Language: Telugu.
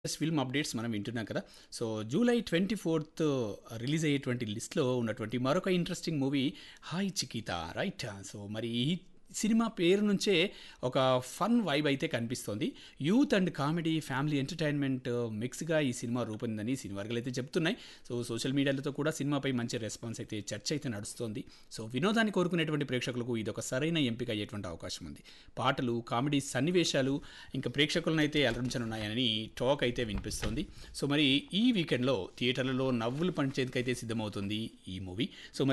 ఫిల్మ్ అప్డేట్స్ మనం వింటున్నాం కదా so July twenty fourth release అయ్యేటువంటి లిస్ట్లో ఉన్నటువంటి మరొక interesting movie hi Chikita right so మరి ఈ సినిమా పేరు నుంచే ఒక ఫన్ వైబ్ అయితే కనిపిస్తోంది youth and comedy family entertainment మిక్స్గా ఈ సినిమా రూపొందిందని సినిమా వర్గాలు అయితే చెప్తున్నాయి సో సోషల్ మీడియాలతో కూడా సినిమాపై మంచి రెస్పాన్స్ అయితే చర్చ అయితే నడుస్తోంది సో వినోదాన్ని కోరుకునేటువంటి ప్రేక్షకులకు ఇది ఒక సరైన ఎంపిక అయ్యేటువంటి అవకాశం ఉంది పాటలు కామెడీ సన్నివేశాలు ఇంకా ప్రేక్షకులను అయితే అలరించనున్నాయని టాక్ అయితే వినిపిస్తోంది సో మరి ఈ వీకెండ్లో థియేటర్లలో నవ్వులు పంచేందుకైతే సిద్ధమవుతుంది ఈ మూవీ సో మరి